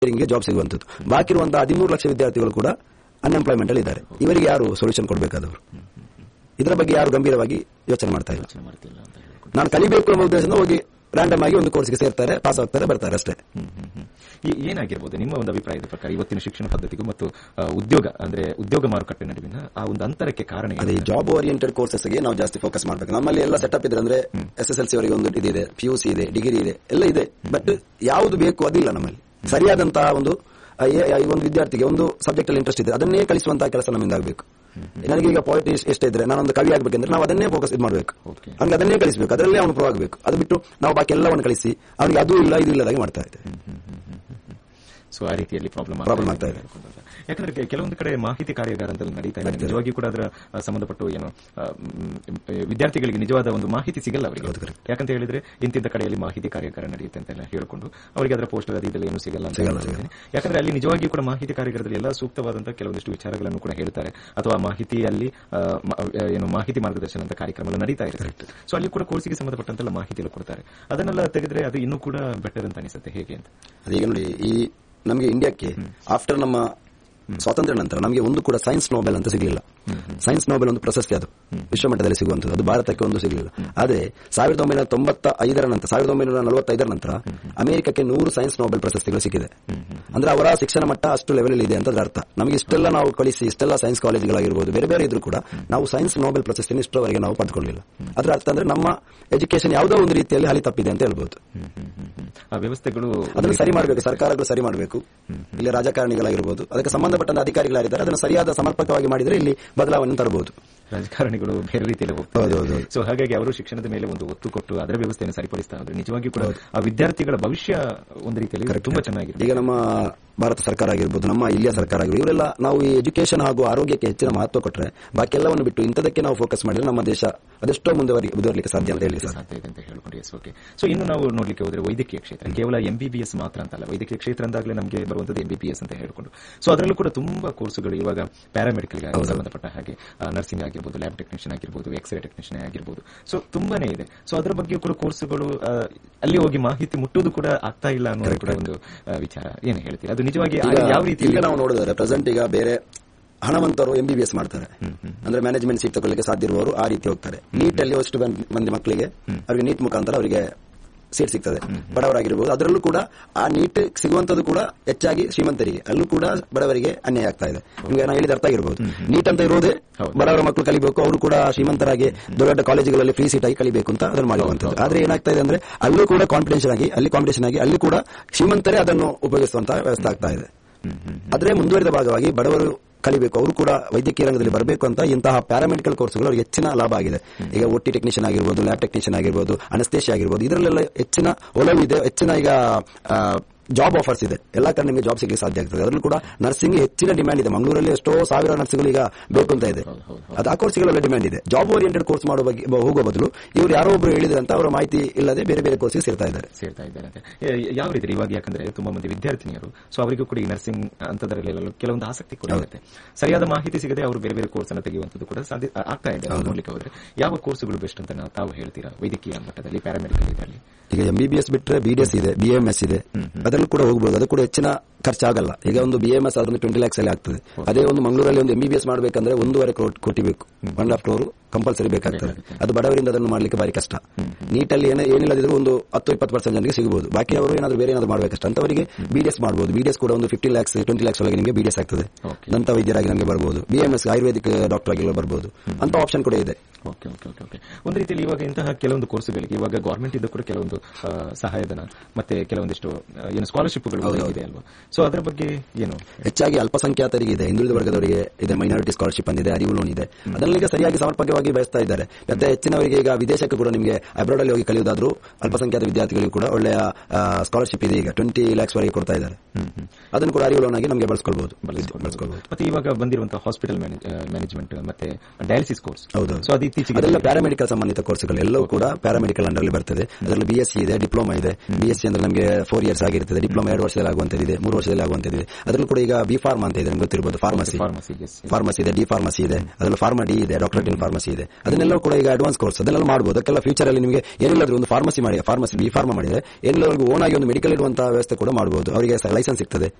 ಇಂಜಿನಿಯರಿಂಗ್ಗೆ job ಸಿಗುವಂತದ್ದು ಬಾಕಿ ಇರುವಂತಹ ಹದಿಮೂರು ಲಕ್ಷ ವಿದ್ಯಾರ್ಥಿಗಳು ಕೂಡ ಅನ್ಎಂಪ್ಲಾಯ್ಮೆಂಟ್ ಅಲ್ಲಿ ಇದ್ದಾರೆ ಇವರಿಗೆ ಯಾರು ಸೊಲ್ಯೂಷನ್ ಕೊಡಬೇಕಾದವರು ಇದರ ಬಗ್ಗೆ ಯಾರು ಗಂಭೀರವಾಗಿ ಯೋಚನೆ ಮಾಡ್ತಾ ಇಲ್ಲ ಯೋಚನೆ ಮಾಡ್ತಿಲ್ಲ ಅಂತ ಹೇಳ್ಕೊಂಡು ನಾನು ಕಲಿಬೇಕು ಅನ್ನೋ ಉದ್ದೇಶದಿಂದ ಹೋಗಿ ರ್ಯಾಂಡಮ್ ಆಗಿ ಒಂದು ಕೋರ್ಸ್ಗೆ ಸೇರ್ತಾರೆ ಪಾಸ್ ಆಗ್ತಾರೆ ಬರ್ತಾರೆ ಅಷ್ಟೇ ಹ್ಮ್, ಹ್ಮ್, ಹ್ಮ್. ಈ- ಏನಾಗಿರ್ಬೋದು ನಿಮ್ಮ ಒಂದು ಅಭಿಪ್ರಾಯದ ಪ್ರಕಾರ ಇವತ್ತಿನ ಶಿಕ್ಷಣ ಪದ್ಧತಿಗೂ ಮತ್ತು ಆ, ಉದ್ಯೋಗ ಅಂದ್ರೆ ಉದ್ಯೋಗ ಮಾರುಕಟ್ಟೆ ನಡುವಿನ ಆ ಒಂದು ಅಂತರಕ್ಕೆ ಕಾರಣ ಏನು? ಅದೇ ಜಾಬ್ ಓರಿಯೆಂಟೆಡ್ ಕೋರ್ಸಸ್ ಗೆ ನಾವು ಜಾಸ್ತಿ ಫೋಕಸ್ ಮಾಡಬೇಕು ನಮ್ಮಲ್ಲಿ ಎಲ್ಲ ಸೆಟಪ್ ಇದ್ರೆ ಅಂದ್ರೆ ಎಸ್ ಎಸ್ ಎಲ್ ಸಿ ಅವರಿಗೆ ಒಂದು ಇದಿದೆ ಪಿ ಯು ಸಿ ಇದೆ ಡಿಗ್ರಿ ಇದೆ ಎಲ್ಲ ಇದೆ ಬಟ್ ಯಾವುದು ಬೇಕು ಅದಿಲ್ಲ ನಮ್ಮಲ್ಲಿ ಸರಿಯಾದಂತಹ ಒಂದು ಆ, ಏ- ಈ ಒಂದು ವಿದ್ಯಾರ್ಥಿಗೆ ಒಂದು ಸಬ್ಜೆಕ್ಟ್ ಅಲ್ಲಿ ಇಂಟ್ರೆಸ್ಟ್ ಇದೆ ಅದನ್ನೇ ಕಲಿಸುವಂತಹ ಕೆಲಸ ನಮ್ಮಿಂದ ಆಗಬೇಕು ನನಗೆ ಈಗ ಪಾಲಿಟಿಕ್ಸ್ ಎಷ್ಟೇ ಇದ್ರೆ ನಾನೊಂದು ಕವಿ ಆಗ್ಬೇಕಂದ್ರೆ ನಾವು ಅದನ್ನೇ ಫೋಕಸ್ ಇದು ಮಾಡಬೇಕು Okay. ಅವ್ನಿಗೆ ಅದನ್ನೇ ಕಲಿಸಬೇಕು ಅದರಲ್ಲೇ ಅವನು ಪ್ರೋ ಆಗಬೇಕು ಅದು ಬಿಟ್ಟು ನಾವು ಬಾಕಿ ಎಲ್ಲವನ್ನು ಕಲಿಸಿ ಅವನಿಗೆ ಅದು ಇಲ್ಲ ಇದು ಇಲ್ಲದಾಗೆ ಮಾಡ್ತಾ ಇದೆ ಸೊ ಆ ರೀತಿಯಲ್ಲಿ ಪ್ರಾಬ್ಲಮ್ Problem ಆಗ್ತಾ ಇದೆ. ಯಾಕಂದ್ರೆ ಕೆ- ಕೆಲವೊಂದು ಕಡೆ ಮಾಹಿತಿ ಕಾರ್ಯಾಗಾರದಲ್ಲಿ ನಡೀತಾ ಇದೆ ನಿಜವಾಗಿ ಕೂಡ ಅದರ ಆ, ಸಂಬಂಧಪಟ್ಟು ಏನು ಆ, ಮ್, ವಿದ್ಯಾರ್ಥಿಗಳಿಗೆ ನಿಜವಾದ ಒಂದು ಮಾಹಿತಿ ಸಿಗಲ್ಲ ಅವರಿಗೆ ಯಾಕಂತ ಹೇಳಿದ್ರೆ ಇಂತಿಂತ ಕಡೆಯಲ್ಲಿ ಮಾಹಿತಿ ಕಾರ್ಯಾಗಾರ ನಡೆಯುತ್ತೆ ಅಂತೆಲ್ಲ ಹೇಳ್ಕೊಂಡು ಅವರಿಗೆ ಅದರ ಪೋಸ್ಟರ್ ಅದು ಇದೆಲ್ಲ ಏನು ಸಿಗಲ್ಲ ಅಂತ ಸಿಗಲ್ಲ, ಹೇಳ್ತೀನಿ. ಯಾಕಂದ್ರೆ ಅಲ್ಲಿ ನಿಜವಾಗಿಯೂ ಕೂಡ ಮಾಹಿತಿ ಕಾರ್ಯಾಗಾರದಲ್ಲಿ ಎಲ್ಲ ಸೂಕ್ತವಾದಂತಹ ಕೆಲವೊಂದಿಷ್ಟು ವಿಚಾರಗಳನ್ನು ಕೂಡ ಹೇಳ್ತಾರೆ ಅಥವಾ ಮಾಹಿತಿಯಲ್ಲಿ ಆ, ಮ- ಆ, ಏನು ಮಾಹಿತಿ ಮಾರ್ಗದರ್ಶನ ಅಂತ ಕಾರ್ಯಕ್ರಮ ನಡೀತಾ ಇರುತ್ತೆ ಸೊ ಅಲ್ಲಿ ಕೂಡ ಕೋರ್ಸಿಗೆ ಸಂಬಂಧಪಟ್ಟಂತೆಲ್ಲ ಮಾಹಿತಿಯನ್ನು ಕೊಡ್ತಾರೆ ಅದನ್ನೆಲ್ಲ ತೆಗೆದ್ರೆ ಅದು ಇನ್ನೂ ಕೂಡ ಬೆಟರ್ ಅಂತ ಅನಿಸುತ್ತೆ ಹೇಗೆ ಅಂತ ಅದೀಗ ನೋಡಿ ಈ ನಮಗೆ ಇಂಡಿಯಾಕ್ಕೆ ಆಫ್ಟರ್ ನಮ್ಮ ಸ್ವಾತಂತ್ರ್ಯ ನಂತರ ನಮಗೆ ಒಂದು ಕೂಡ ಸೈನ್ಸ್ ನೋಬೆಲ್ ಅಂತ ಸಿಗಲಿಲ್ಲ ಸೈನ್ಸ್ ನೋಬೆಲ್ ಒಂದು ಪ್ರಶಸ್ತಿ ಅದು ವಿಶ್ವಮಟ್ಟದಲ್ಲಿ ಸಿಗುವಂತದ್ದು ಅದು ಭಾರತಕ್ಕೆ ಒಂದು ಸಿಗಲಿಲ್ಲ ಆದ್ರೆ ಸಾವಿರದ ಒಂಬೈನೂರ ತೊಂಬತ್ತ ಐದರ ನಂತರ ಸಾವಿರದ ಒಂಬೈನೂರ ನಲವತ್ತೈದರ ನಂತರ ಅಮೆರಿಕಕ್ಕೆ ನೂರು ಸೈನ್ಸ್ ನೋಬೆಲ್ ಪ್ರಶಸ್ತಿಗಳು ಸಿಕ್ಕಿದೆ ಅಂದ್ರೆ ಅವರ ಶಿಕ್ಷಣ ಮಟ್ಟ ಅಷ್ಟು ಲೆವೆಲ್ ಇದೆ ಅಂತ ಅದರ ಅರ್ಥ ನಮಗೆ ಇಷ್ಟೆಲ್ಲ ನಾವು ಕಳಿಸಿ ಇಷ್ಟೆಲ್ಲ ಸೈನ್ಸ್ ಕಾಲೇಜುಗಳಾಗಿರ್ಬೋದು ಬೇರೆ ಬೇರೆ ಇದ್ರೂ ಕೂಡ ನಾವು ಸೈನ್ಸ್ ನೋಬೆಲ್ ಪ್ರಶಸ್ತಿಯನ್ನು ಇಷ್ಟರವರೆಗೆ ನಾವು ಪಡೆದುಕೊಳ್ಳಿಲ್ಲ ಅದರ ಅರ್ಥ ಅಂದ್ರೆ ನಮ್ಮ ಎಜುಕೇಶನ್ ಯಾವುದೋ ಒಂದು ರೀತಿಯಲ್ಲಿ ಹಳಿ ತಪ್ಪಿದೆ ಅಂತ ಹೇಳ್ಬೋದು ಆ ವ್ಯವಸ್ಥೆಗಳು ಅದನ್ನು ಸರಿ ಮಾಡಬೇಕು ಸರ್ಕಾರಗಳು ಸರಿ ಮಾಡಬೇಕು ಇಲ್ಲಿ ರಾಜಕಾರಣಿಗಳಾಗಿರ್ಬೋದು ಅದಕ್ಕೆ ಸಂಬಂಧಪಟ್ಟಂತ ಅಧಿಕಾರಿಗಳಾಗಿದ್ದಾರೆ ಅದನ್ನು ಸರಿಯಾದ ಸಮರ್ಪಕವಾಗಿ ಮಾಡಿದರೆ ಇಲ್ಲಿ ಬದಲಾವಣೆ ತರಬಹುದು ರಾಜಕಾರಣಿಗಳು ಬೇರೆ ರೀತಿಯಲ್ಲಿ ಹೌದು, ಹೋಗ್ತಾರೆ ಹೌದು, ಹೌದು. ಸೊ ಹಾಗಾಗಿ ಅವರು ಶಿಕ್ಷಣದ ಮೇಲೆ ಒಂದು ಒತ್ತು ಕೊಟ್ಟು ಅದರ ವ್ಯವಸ್ಥೆಯನ್ನು ಸರಿಪಡಿಸ್ತಾ ಇದ್ರೆ ನಿಜವಾಗಿಯೂ ಕೂಡ ಆ ವಿದ್ಯಾರ್ಥಿಗಳ ಭವಿಷ್ಯ ಒಂದು ರೀತಿಯಲ್ಲಿ ತುಂಬಾ ಚೆನ್ನಾಗಿದೆ ಈಗ ನಮ್ಮ ಭಾರತ ಸರ್ಕಾರ ಆಗಿರ್ಬೋದು ನಮ್ಮ ಇಲ್ಲಿಯ ಸರ್ಕಾರ ಆಗಿರ್ಬೋದು ಇವರೆಲ್ಲ ನಾವು ಈ ಎಜುಕೇಶನ್ ಹಾಗೂ ಆರೋಗ್ಯಕ್ಕೆ ಹೆಚ್ಚಿನ ಮಹತ್ವ ಕೊಟ್ಟರೆ ಬಾಕಿ ಎಲ್ಲವನ್ನು ಬಿಟ್ಟು ಇಂಥದಕ್ಕೆ ನಾವು ಫೋಕಸ್ ಮಾಡಿದ್ರೆ ನಮ್ಮ ದೇಶ ಅದೆಷ್ಟೋ ಮುಂದುವರಿ ಮುಂದುವರಲಿಕ್ಕೆ ಸಾಧ್ಯ ಅಂತ ಹೇಳಿ ಸರ್ ಸಾಧ್ಯ ಇದೆ ಅಂತ ಹೇಳ್ಕೊಂಡು ಎಸ್ ಓಕೆ ಸೊ ಇನ್ನು ನಾವು ನೋಡ್ಲಿಕ್ಕೆ ಹೋದ್ರೆ ವೈದ್ಯಕೀಯ ಕ್ಷೇತ್ರ ಕೇವಲ ಎಂಬಿಬಿಎಸ್ ಮಾತ್ರ ಅಂತಲ್ಲ ವೈದ್ಯಕೀಯ ಕ್ಷೇತ್ರ ಅಂದಾಗಲೇ ನಮಗೆ ಬರುವಂತದ್ದು ಎಂಬಿಬಿಎಸ್ ಅಂತ ಹೇಳ್ಕೊಂಡು ಸೊ ಅದರಲ್ಲೂ ಕೂಡ ತುಂಬಾ ಕೋರ್ಸ್ಗಳು ಇವಾಗ ಪ್ಯಾರಾಮೆಡಿಕಲ್ ಸಂಬಂಧಪಟ್ಟ ಹಾಗೆ ನರ್ಸಿಂಗ್ ಆಗಿರ್ಬೋದು ಲ್ಯಾಬ್ ಟೆಕ್ನಿಷಿಯನ್ ಆಗಿರ್ಬೋದು ಎಕ್ಸ್ರೇ ಟೆಕ್ನಿಷಿಯನ್ ಆಗಿರ್ಬೋದು ಸೊ ತುಂಬಾನೇ ಇದೆ ಸೊ ಅದರ ಬಗ್ಗೆ ಕೂಡ ಕೋರ್ಸ್ಗಳು ಆ, ಅಲ್ಲಿ ಹೋಗಿ ಮಾಹಿತಿ ಮುಟ್ಟುವುದು ಕೂಡ ಆಗ್ತಾ ಇಲ್ಲ ಅನ್ನೋದು ಕೂಡ ಒಂದು ಆ, ವಿಚಾರ ಏನು ಹೇಳ್ತೀರಾ ಅದು ನಿಜವಾಗಿ ಆ- ಈಗ ಯಾವ ರೀತಿ ಈಗ ನಾವು ನೋಡಿದ್ರೆ ಪ್ರೆಸೆಂಟ್ ಈಗ ಬೇರೆ ಹಣವಂತರು ಎಂಬಿಬಿಎಸ್ ಮಾಡ್ತಾರೆ ಅಂದ್ರೆ ಮ್ಯಾನೇಜ್ಮೆಂಟ್ ಸೀಟ್ ತಗೊಳ್ಳಿಕ್ಕೆ ಸಾಧ್ಯ ಇರುವವರು ಆ ರೀತಿ ಹೋಗ್ತಾರೆ ನೀಟ್ ಅಲ್ಲಿ ಅಷ್ಟು ಬಂ- ಮಂದಿ ಮಕ್ಕಳಿಗೆ ಅವರಿಗೆ ನೀಟ್ ಮುಖಾಂತರ ಅವರಿಗೆ ಸೀಟ್ ಸಿಗ್ತದೆ ಬಡವರಾಗಿರ್ಬೋದು ಅದರಲ್ಲೂ ಕೂಡ ಆ ನೀಟ್ ಸಿಗುವಂತದ್ದು ಕೂಡ ಹೆಚ್ಚಾಗಿ ಶ್ರೀಮಂತರಿಗೆ ಅಲ್ಲೂ ಕೂಡ ಬಡವರಿಗೆ ಅನ್ಯಾಯ ಆಗ್ತಾ ಇದೆ ನಿಮ್ಗೆ ನಾನು ಹೇಳಿದ ಅರ್ಥ ಆಗಿರ್ಬೋದು ನೀಟ್ ಅಂತ ಇರೋದೇ ಬಡವರ ಮಕ್ಕಳು ಕಲಿಬೇಕು ಅವರು ಕೂಡ ಶ್ರೀಮಂತರಾಗಿ ದೊಡ್ಡ ದೊಡ್ಡ ಕಾಲೇಜುಗಳಲ್ಲಿ ಫ್ರೀ ಸೀಟ್ ಆಗಿ ಕಲಿಬೇಕು ಅಂತ ಅದನ್ನು ಮಾಡುವಂತದ್ದು ಆದ್ರೆ ಏನಾಗ್ತಾ ಇದೆ ಅಂದ್ರೆ ಅಲ್ಲೂ ಕೂಡ ಕಾಂಪಿಟೇಷನ್ ಆಗಿ ಅಲ್ಲಿ ಕಾಂಪಿಟೇಷನ್ ಆಗಿ ಅಲ್ಲಿ ಕೂಡ ಶ್ರೀಮಂತರೇ ಅದನ್ನು ಉಪಯೋಗಿಸುವಂತಹ ವ್ಯವಸ್ಥೆ ಆಗ್ತಾ ಇದೆ ಆದ್ರೆ ಮುಂದುವರಿದ ಭಾಗವಾಗಿ ಬಡವರು ಕಲಿಬೇಕು ಅವರು ಕೂಡ ವೈದ್ಯಕೀಯ ರಂಗದಲ್ಲಿ ಬರಬೇಕು ಅಂತ ಇಂತಹ ಪ್ಯಾರಾಮೆಡಿಕಲ್ ಕೋರ್ಸ್ಗಳು ಅವರಿಗೆ ಹೆಚ್ಚಿನ ಲಾಭ ಆಗಿದೆ ಈಗ ಒಟ್ಟಿ ಟೆಕ್ನಿಷಿಯನ್ ಆಗಿರ್ಬೋದು ಲ್ಯಾಬ್ ಟೆಕ್ನಿಷಿಯನ್ ಆಗಿರ್ಬೋದು ಅನಸ್ತೇಶಿ ಆಗಿರ್ಬೋದು ಇದರಲ್ಲೆಲ್ಲ ಹೆಚ್ಚಿನ ಒಲವು ಇದೆ ಹೆಚ್ಚಿನ ಈಗ ಜಾಬ್ ಆಫರ್ಸ್ ಇದೆ ಎಲ್ಲಾ ಕಡೆ ನಿಮಗೆ ಜಾಬ್ ಸಿಗಲಿಕ್ಕೆ ಸಾಧ್ಯ ಆಗ್ತದೆ ಅದರಲ್ಲೂ ಕೂಡ ನರ್ಸಿಂಗ್ ಹೆಚ್ಚಿನ ಡಿಮ್ಯಾಂಡ್ ಇದೆ ಮಂಗಳೂರಲ್ಲಿ ಎಷ್ಟೋ ಸಾವಿರ ನರ್ಸ್ಗಳು ಈಗ ಬೇಕು ಅಂತ ಇದೆ ಅದು ಆ ಕೋರ್ಸ್ಗೆಲ್ಲ ಡಿಮ್ಯಾಂಡ್ ಇದೆ ಜಾಬ್ ಓರಿಯೆಂಟೆಡ್ ಕೋರ್ಸ್ ಮಾಡುವ ಬಗ್ಗೆ ಹೋಗುವ ಬದಲು ಇವರು ಯಾರೋ ಒಬ್ರು ಹೇಳಿದ್ರೆ ಅಂತ ಅವರ ಮಾಹಿತಿ ಇಲ್ಲದೆ ಬೇರೆ ಬೇರೆ ಕೋರ್ಸ್ಗೆ ಸೇರ್ತಾ ಇದ್ದಾರೆ ಸೇರ್ತಾ ಇದ್ದಾರೆ ಅಂತ ಏ- ಯಾವ ರೀತಿ ಇವಾಗ ಯಾಕಂದ್ರೆ ತುಂಬಾ ಮಂದಿ ವಿದ್ಯಾರ್ಥಿನಿಯರು ಸೊ ಅವರಿಗೂ ಕೂಡ ಈ ನರ್ಸಿಂಗ್ ಅಂತದರಲ್ಲೆಲ್ಲ ಕೆಲವೊಂದು ಆಸಕ್ತಿ ಕೂಡ ಇರುತ್ತೆ ಸರಿಯಾದ ಮಾಹಿತಿ ಸಿಗದೆ ಅವರು ಬೇರೆ ಬೇರೆ ಕೋರ್ಸ್ ಅನ್ನು ತೆಗೆಯುವಂತದ್ದು ಕೂಡ ಸಾಧ್ಯ ಆ- ಆಗ್ತಾ ಇದೆ ಅದನ್ನ ನೋಡ್ಲಿಕ್ಕೆ ಹೋದ್ರೆ ಯಾವ ಕೋರ್ಸ್ಗಳು ಬೆಸ್ಟ್ ಅಂತ ನಾವು ತಾವು ಹೇಳ್ತೀರಾ ವೈದ್ಯಕೀಯ ಮಟ್ಟದಲ್ಲಿ ಪ್ಯಾರಾಮೆಡಿಕಲ್ ಇದರಲ್ಲಿ ಈಗ ಎಂಬಿಬಿಎಸ್ ಬಿಟ್ರೆ ಬಿಡಿಎಸ್ ಇದೆ ಬಿಎಂಎಸ್ ಇದೆ ಅದರಲ್ಲೂ ಕೂಡ ಹೋಗಬಹುದು ಅದು ಕೂಡ ಹೆಚ್ಚಿನ ಖರ್ಚಾಗಲ್ಲ ಈಗ ಒಂದು ಬಿಎಂಎಸ್ ಆದ್ರೆ ಟ್ವೆಂಟಿ ಲ್ಯಾಕ್ಸ್ ಅಲ್ಲಿ ಆಗ್ತದೆ ಅದೇ ಒಂದು ಮಂಗಳೂರಲ್ಲಿ ಒಂದು ಎಂಬಿಬಿಎಸ್ ಮಾಡಬೇಕಂದ್ರೆ ಒಂದೂವರೆ ಕೋಟಿ ಕೋಟಿ ಬೇಕು ಒನ್ ಲಾಫ್ ಕ್ರೋರ್ ಕಂಪಲ್ಸರಿ ಬೇಕಾಗ್ತದೆ ಅದು ಬಡವರಿಂದ ಅದನ್ನು ಮಾಡ್ಲಿಕ್ಕೆ ಬಾರಿ ಕಷ್ಟ ನೀಟಲ್ಲಿ ಏನೇ ಏನಿಲ್ಲದಿದ್ರು ಒಂದು ಹತ್ತು ಇಪ್ಪತ್ತು ಪರ್ಸೆಂಟ್ ಜನರಿಗೆ ಸಿಗಬಹುದು ಬಾಕಿ ಅವರು ಏನಾದ್ರು ಬೇರೆ ಏನಾದ್ರು ಮಾಡಬೇಕಷ್ಟ ಅಂತವರಿಗೆ ಬಿಡಿಎಸ್ ಮಾಡಬಹುದು ಬಿಡಿಎಸ್ ಕೂಡ ಒಂದು ಫಿಫ್ಟಿ ಲ್ಯಾಕ್ಸ್ ಟ್ವೆಂಟಿ ಲ್ಯಾಕ್ಸ್ ಒಳಗೆ ನಿಮಗೆ ಬಿಡಿಎಸ್ ಆಗ್ತದೆ Okay. ದಂತ ವೈದ್ಯರಾಗಿ ನಮಗೆ ಬರಬಹುದು ಬಿಎಂಎಸ್ ಆಯುರ್ವೇದಿಕ್ ಡಾಕ್ಟರ್ ಆಗಿ ಬರಬಹುದು ಅಂತ ಆಪ್ಷನ್ ಕೂಡ ಇದೆ ಓಕೆ ಓಕೆ ಓಕೆ ಓಕೆ ಒಂದು ರೀತಿಯಲ್ಲಿ ಇವಾಗ ಇಂತಹ ಕೆಲವೊಂದು ಕೋರ್ಸ್ಗಳಿಗೆ ಇವಾಗ ಗವರ್ಮೆಂಟ್ ಇಂದ ಕೂಡ ಕೆಲವೊಂದು ಆ, ಸಹಾಯಧನ ಮತ್ತೆ ಕೆಲವೊಂದಿಷ್ಟು ಆ, ಏನು ಸ್ಕಾಲರ್ಶಿಪ್ಗಳು ಇದೆ ಅಲ್ವಾ ಸೊ ಅದರ ಬಗ್ಗೆ ಏನು ಹೆಚ್ಚಾಗಿ ಅಲ್ಪಸಂಖ್ಯಾತರಿಗೆ ಇದೆ ಹಿಂದುಳಿದ ವರ್ಗದವರಿಗೆ ಇದೆ ಮೈನಾರಿಟಿ ಸ್ಕಾಲರ್ಶಿಪ್ ಅಂದಿದೆ ಅರಿವು ಲೋನ್ ಇದೆ ಅದನ್ನ ಈಗ ಸರಿಯಾಗಿ ಸಮರ್ಪಕವಾಗಿ ಬಯಸ್ತಾ ಇದ್ದಾರೆ ಮತ್ತೆ ಹೆಚ್ಚಿನವರಿಗೆ ಈಗ ವಿದೇಶಕ್ಕೆ ಕೂಡ ನಿಮಗೆ ಅಬ್ರಾಡ್ ಅಲ್ಲಿ ಹೋಗಿ ಕಲಿಯೋದಾದ್ರೂ ಅಲ್ಪಸಂಖ್ಯಾತ ವಿದ್ಯಾರ್ಥಿಗಳಿಗೂ ಕೂಡ ಒಳ್ಳೆಯ ಸ್ಕಾಲರ್ಶಿಪ್ ಇದೆ ಈಗ ಟ್ವೆಂಟಿ ಲ್ಯಾಕ್ಸ್ ವರೆಗೆ ಕೊಡ್ತಾ ಇದ್ದಾರೆ ಹ್ಮ್, ಹ್ಮ್. ಅದನ್ನು ಕೂಡ ಅರಿವು ಲೋನ್ ಆಗಿ ನಮಗೆ ಬಳಸ್ಕೊಳ್ಬಹುದು ಬಳಸ್ಕೊಳ್ಬಹುದು ಮತ್ತೆ ಇವಾಗ ಬಂದಿರುವಂತಹ ಹಾಸ್ಪಿಟಲ್ ಮ್ಯಾನೇಜ್ಮೆಂಟ್ ಮತ್ತೆ ಡಯಾಲಿಸಿಸ್ ಕೋರ್ಸ್ ಹೌದು ಸೊ ಅದು ಇತ್ತೀಚೆಗೆ ಅದೆಲ್ಲ ಪ್ಯಾರಾಮೆಡಿಕಲ್ ಸಂಬಂಧಿತ ಕೋರ್ಸ್ಗಳು ಎಲ್ಲವೂ ಕೂಡ ಪ್ಯಾರಾಮೆಡಿಕಲ್ ಅಂಡರ್ ಬರ್ತದೆ ಅದರಲ್ಲಿ ಬಿ ಎಸ್ ಸಿ ಇದೆ ಡಿಪ್ಲೊಮಾ ಇದೆ ಬಿ ಎಸ್ ಸಿ ಅಂದ್ರೆ ನಮಗೆ ಫೋರ್ ಇಯರ್ಸ್ ಆಗಿರ್ತದೆ ಡಿಪ್ಲೊಮಾ ಎರಡು ವರ್ಷದಲ್ಲಿ ಆಗುವಂತದಿದೆ ಮೂರು ವರ್ಷದಲ್ಲಿ ಆಗುವಂತದಿದೆ ಅದರಲ್ಲೂ ಕೂಡ ಈಗ ಬಿ ಫಾರ್ಮಾ ಅಂತ ಇದೆ ನಿಮ್ಗೆ ಗೊತ್ತಿರಬಹುದು ಫಾರ್ಮಸಿ ಫಾರ್ಮಸಿ ಎಸ್ ಫಾರ್ಮಸಿ ಇದೆ ಡಿ ಫಾರ್ಮಸಿ ಇದೆ ಅದರಲ್ಲಿ ಫಾರ್ಮಾ ಡಿ ಇದೆ ಡಾಕ್ಟರೇಟ್ ಇನ್ ಫಾರ್ಮಸಿ ಇದೆ ಅದನ್ನೆಲ್ಲ ಕೂಡ ಈಗ ಅಡ್ವಾನ್ಸ್ ಕೋರ್ಸ್ ಅದನ್ನೆಲ್ಲ ಮಾಡಬಹುದು ಅದಕ್ಕೆಲ್ಲ ಫ್ಯೂಚರ್ ಅಲ್ಲಿ ನಿಮಗೆ ಏನಿಲ್ಲಾದ್ರೂ ಒಂದು ಫಾರ್ಮಸಿ ಮಾಡಿ ಫಾರ್ಮಸಿ ಬಿ ಫಾರ್ಮಾ ಮಾಡಿದ್ರೆ ಏನಿಲ್ಲ ಓನ್ ಆಗಿ ಒಂದು ಮೆಡಿಕಲ್ ಇಡುವಂತಹ ವ್ಯವಸ್ಥೆ ಕೂಡ ಮಾಡಬಹುದು ಅವರಿಗೆ ಲೈಸೆನ್ಸ್ ಸಿಗ್ತದೆ